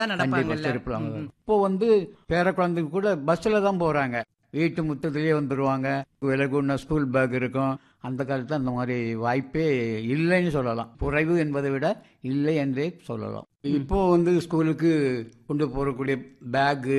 தான் கண்டிப்பா நடப்பாங்கல்ல செருப்புல அவங்க ம், ம். இப்போ வந்து பேர குழந்தைங்க கூட பஸ்ல தான் போறாங்க வீட்டு முத்தத்திலேயே வந்துருவாங்க விலகுன ஸ்கூல் பேக் இருக்கும் அந்த காலத்துல அந்த மாதிரி வாய்ப்பே இல்லைன்னு சொல்லலாம் குறைவு என்பதை விட இல்லை என்றே சொல்லலாம் இப்போ வந்து ஸ்கூலுக்கு கொண்டு போகக்கூடிய பேகு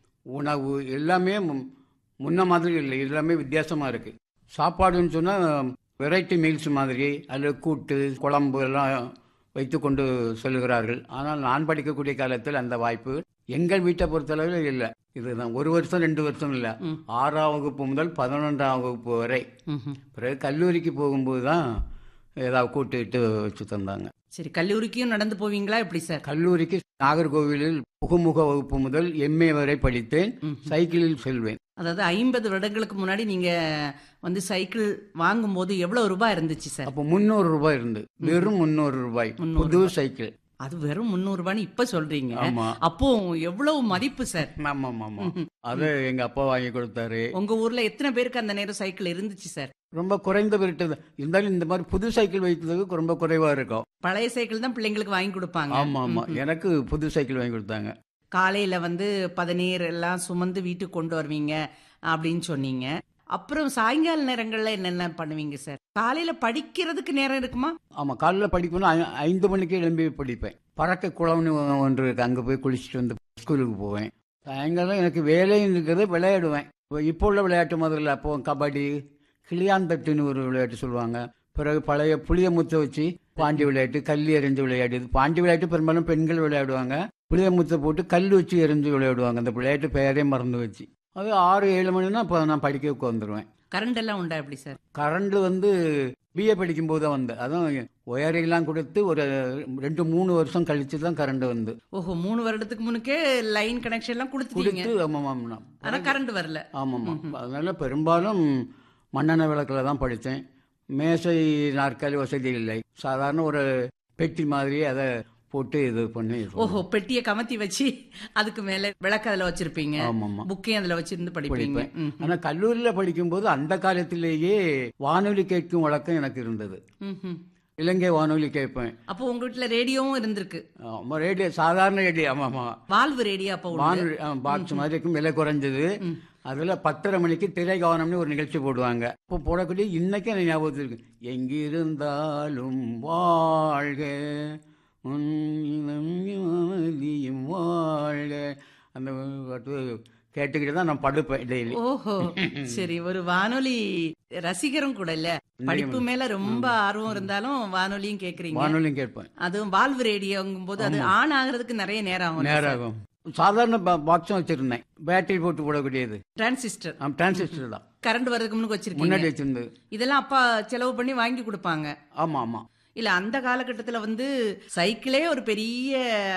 உணவு எல்லாமே மு- முன்ன மாதிரி இல்லை எல்லாமே வித்தியாசமா இருக்கு சாப்பாடுன்னு சொன்னா வெரைட்டி மீல்ஸ் மாதிரி அல்லது கூட்டு குழம்பு எல்லாம் வைத்து கொண்டு செல்கிறார்கள் ஆனால் நான் படிக்கக்கூடிய காலத்தில் அந்த வாய்ப்பு எங்கள் வீட்டை பொறுத்தளவில் இல்லை இதுதான் ஒரு வருஷம் ரெண்டு வருஷம் இல்லை ம். ஆறாம் வகுப்பு முதல் பதினொன்றாம் வகுப்பு வரை ம், ம். பிறகு கல்லூரிக்கு போகும்போது தான் ஏதாவது கூட்டுக்கிட்டு வச்சு தந்தாங்க சரி கல்லூரிக்கும் நடந்து போவீங்களா எப்படி சார் கல்லூரிக்கு நாகர்கோவிலில் புகுமுக வகுப்பு முதல் எம்ஏ வரை படித்தேன் ம். சைக்கிளில் செல்வேன் அதாவது ஐம்பது வருடங்களுக்கு முன்னாடி நீங்க வந்து சைக்கிள் வாங்கும்போது எவ்வளவு ரூபாய் இருந்துச்சு சார் அப்போ முந்நூறு ரூபாய் இருந்து வெறும் முந்நூறு ரூபாய் முந்நூறு புது சைக்கிள் அது வெறும் முந்நூறு ரூபான்னு இப்ப சொல்றீங்க ஆமா அப்போ எவ்வளவு மதிப்பு சார் ஆமா ஆமா ஆமா அது எங்க அப்பா வாங்கி கொடுத்தாரு உங்க ஊர்ல எத்தனை பேருக்கு அந்த நேரம் சைக்கிள் இருந்துச்சு சார் ரொம்ப குறைந்த பேர்கிட்ட தான். இருந்தாலும் இந்த மாதிரி புது சைக்கிள் வைத்ததுக்கு ரொம்ப குறைவா இருக்கும் பழைய சைக்கிள் தான் பிள்ளைங்களுக்கு வாங்கி கொடுப்பாங்க ஆமா ஆமா எனக்கு புது சைக்கிள் வாங்கி கொடுத்தாங்க காலையில வந்து பதநீர் எல்லாம் சுமந்து வீட்டுக்கு கொண்டு வருவீங்க அப்படின்னு சொன்னீங்க அப்புறம் சாயங்கால நேரங்கள்ல என்னென்ன பண்ணுவீங்க சார் காலையில படிக்கிறதுக்கு நேரம் இருக்குமா ஆமா காலைல படிக்கணும் ஐ- ஐந்து மணிக்கு எழும்பி படிப்பேன் பறக்க குளம்னு ஒன்று இருக்கு அங்க போய் குளிச்சுட்டு வந்து ஸ்கூலுக்கு போவேன் சாயங்காலம் எனக்கு வேலையும் இருக்கிறது விளையாடுவேன் இப்போ இப்போ உள்ள விளையாட்டு முதல்ல அப்போ கபடி கிளியாந்தட்டுன்னு ஒரு விளையாட்டு சொல்லுவாங்க பிறகு பழைய புளிய முத்தை வச்சு பாண்டி விளையாட்டு கல் எறிஞ்சு விளையாடுது பாண்டி விளையாட்டு பெரும்பாலும் பெண்கள் விளையாடுவாங்க புளிய முத்தை போட்டு கல் வச்சு எறிஞ்சு விளையாடுவாங்க அந்த விளையாட்டு பெயரே மறந்து வச்சு அது ஆறு ஏழு மணினா இப்போ நான் படிக்க உட்காந்துருவேன் கரண்ட் எல்லாம் உண்டா எப்படி சார் கரண்ட் வந்து பிஏ படிக்கும்போது தான் வந்து அதுவும் ஒயரிங்லாம் கொடுத்து ஒரு ரெண்டு மூணு வருஷம் கழிச்சு தான் கரண்ட் வந்து ஓஹோ மூணு வருடத்துக்கு முன்னுக்கே லைன் கனெக்ஷன் எல்லாம் கொடுத்துட்டீங்க கொடுத்து ஆமாம் ஆமாம் ஆனா கரண்ட் வரல ஆமாம் அதனால பெரும்பாலும் மண்ணெண்ணெய் விளக்கில் தான் படித்தேன் மேசை நாற்காலி வசதி இல்லை சாதாரண ஒரு பெட்டி மாதிரி அதை போட்டு இது பண்ணி ஓஹோ பெட்டியை கமத்தி வச்சு அதுக்கு மேல விளக்கு அதுல வச்சிருப்பீங்க ஆமாம் புக்கையும் அதுல வச்சிருந்து படிப்பீங்க படிப்பேன். ம், ஆனால் கல்லூரியில் படிக்கும்போது அந்த காலத்திலேயே வானொலி கேட்கும் வழக்கம் எனக்கு இருந்தது ம், ம். இலங்கை வானொலி கேட்பேன் அப்போ உங்க வீட்டுல ரேடியோவும் இருந்திருக்கு ஆமா, ரேடியோ சாதாரண ரேடியோ ஆமாம் ஆமாம் வால்வு ரேடியோ அப்போ உண்டு. வானொலி பாக்ஸ் மாதிரி இருக்கும் விலை குறைஞ்சது ம். அதுல பத்தரை மணிக்கு திரை கவனம்னு ஒரு நிகழ்ச்சி போடுவாங்க இப்போ போடக்கூடிய இன்னைக்கு எனக்கு ஞாபகத்தில் இருக்கு எங்கிருந்தாலும் வாழ்க உன் இனம் அமைதியும் வாழ்க அந்த பாட்டு கேட்டுக்கிட்டு தான் நான் படுப்பேன் டெய்லி ஓஹோ சரி ஒரு வானொலி ரசிகரும் கூட இல்ல படிப்பு மேல ரொம்ப ஆர்வம் இருந்தாலும் வானொலியும் கேக்குறீங்க வானொலியும் கேட்பேன் அதுவும் வால்வு ரேடியோங்கும் போது அது ஆன் ஆகுறதுக்கு நிறைய நேரம் ஆகும் நேரம் ஆகும் சாதாரண பாக்ஸும் வச்சிருந்தேன் பேட்டரி போட்டு போடக்கூடியது டிரான்சிஸ்டர் டிரான்சிஸ்டர் தான் கரண்ட் வர்றதுக்கு முன்னுக்கு வச்சிருக்கீங்க முன்னாடி வச்சிருந்தது இதெல்லாம் அப்பா செலவு பண்ணி வாங்கி கொடுப்பாங்க ஆமா ஆமா இல்ல அந்த காலகட்டத்துல வந்து சைக்கிளே ஒரு பெரிய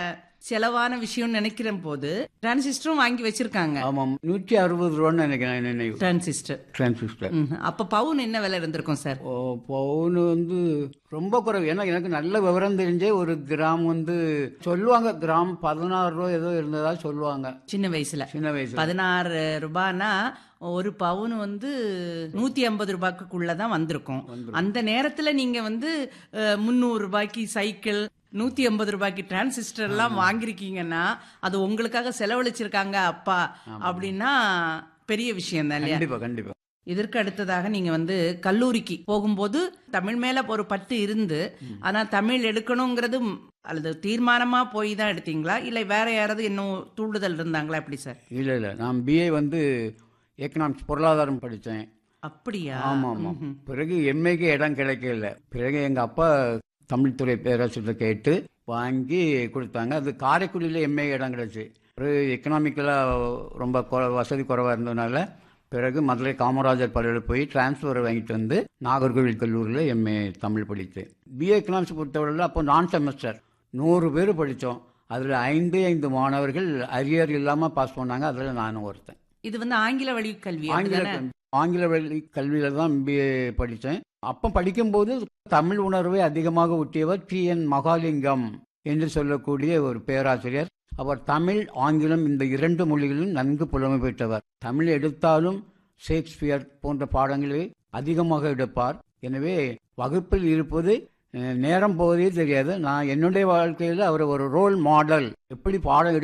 செலவான விஷயம்னு நினைக்கிற போது டிரான்சிஸ்டரும் வாங்கி வச்சிருக்காங்க ஆமாம் நூற்றி அறுபது ரூபான்னு நினைக்கிறேன் நினைவு டிரான்சிஸ்டர் டிரான்சிஸ்டர் அப்ப பவுன் என்ன விலை இருந்திருக்கும் சார் ஓ பவுன் வந்து ரொம்ப குறைவு ஏன்னா எனக்கு நல்ல விவரம் தெரிஞ்சே ஒரு கிராம் வந்து சொல்லுவாங்க கிராம் பதினாறு ரூபா ஏதோ இருந்ததா சொல்லுவாங்க சின்ன வயசுல சின்ன வயசுல பதினாறு ரூபானா ஒரு பவுன் வந்து நூத்தி ஐம்பது ரூபாய்க்குள்ளதான் வந்திருக்கும் அந்த நேரத்துல நீங்க வந்து அஹ், முந்நூறு ரூபாய்க்கு சைக்கிள் நூத்தி ஐம்பது ரூபாய்க்கு டிரான்சிஸ்டர் எல்லாம் வாங்கிருக்கீங்கன்னா அது உங்களுக்காக செலவழிச்சிருக்காங்க அப்பா அப்படின்னா பெரிய விஷயம் தான் இல்லையா கண்டிப்பா கண்டிப்பா இதற்கு அடுத்ததாக நீங்க வந்து கல்லூரிக்கு போகும்போது தமிழ் மேல ஒரு பற்று இருந்து ஆனா தமிழ் எடுக்கணுங்கிறது ம், அல்லது தீர்மானமா போய் தான் எடுத்தீங்களா இல்ல வேற யாராவது இன்னும் தூண்டுதல் இருந்தாங்களா எப்படி சார் இல்ல இல்ல நான் பிஏ வந்து எக்கனாமிக்ஸ் பொருளாதாரம் படித்தேன் அப்படியா ஆமா ஆமா பிறகு எம்ஏக்கு இடம் கிடைக்கல பிறகு எங்க அப்பா தமிழ் துறை பேராசிரியர் கேட்டு வாங்கி கொடுத்தாங்க அது காரைக்குடியில எம்ஏ இடம் கிடைச்சு பிறகு எக்கனாமிக்கலாக ரொம்ப குறை- வசதி குறைவா இருந்ததுனால பிறகு மதுரை காமராஜர் பள்ளியில் போய் டிரான்ஸ்ஃபர் வாங்கிட்டு வந்து நாகர்கோவில் கல்லூரியில் எம்ஏ தமிழ் படித்தேன் பிஏ எக்கனாமிக்ஸ் பொறுத்தவரையில் அப்போ நான் செமஸ்டர் நூறு பேர் படித்தோம் அதில் ஐந்து ஐந்து மாணவர்கள் அரியர் இல்லாமல் பாஸ் பண்ணாங்க அதில் நானும் ஒருத்தன் இது வந்து ஆங்கில வழி கல்வி ஆங்கில அப்படிதானே? ஆங்கில வழி கல்வியில தான் பிஏ படித்தேன் அப்போ படிக்கும்போது தமிழ் உணர்வை அதிகமாக ஊட்டியவர் டி என் மகாலிங்கம் என்று சொல்லக்கூடிய ஒரு பேராசிரியர் அவர் தமிழ் ஆங்கிலம் இந்த இரண்டு மொழிகளிலும் நன்கு புலமை பெற்றவர் தமிழ் எடுத்தாலும் ஷேக்ஸ்பியர் போன்ற பாடங்களை அதிகமாக எடுப்பார் எனவே வகுப்பில் இருப்பது அஹ் நேரம் போவதே தெரியாது நான் என்னுடைய வாழ்க்கையில் அவர் ஒரு ரோல் மாடல் எப்படி பாடம்